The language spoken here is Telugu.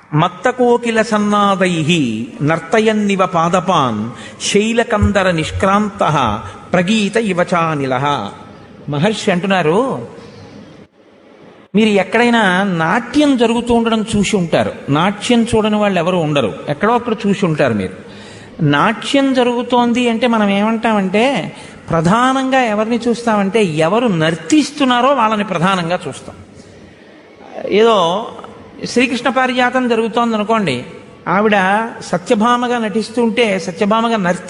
మత్తకోకిల సన్నాదై నర్తయన్నివ పాదపాన్ శైలకందర నిష్క్రాంత ప్రగీత ఇవచానిల మహర్షి అంటున్నారు మీరు ఎక్కడైనా నాట్యం జరుగుతూ ఉండడం చూసి ఉంటారు నాట్యం చూడని వాళ్ళు ఎవరు ఉండరు ఎక్కడో అక్కడ చూసి ఉంటారు మీరు నాట్యం జరుగుతోంది అంటే మనం ఏమంటామంటే ప్రధానంగా ఎవరిని చూస్తామంటే ఎవరు నర్తిస్తున్నారో వాళ్ళని ప్రధానంగా చూస్తాం ఏదో శ్రీకృష్ణ పారిజాతం జరుగుతోంది అనుకోండి ఆవిడ సత్యభామగా నటిస్తుంటే సత్యభామగా నర్తి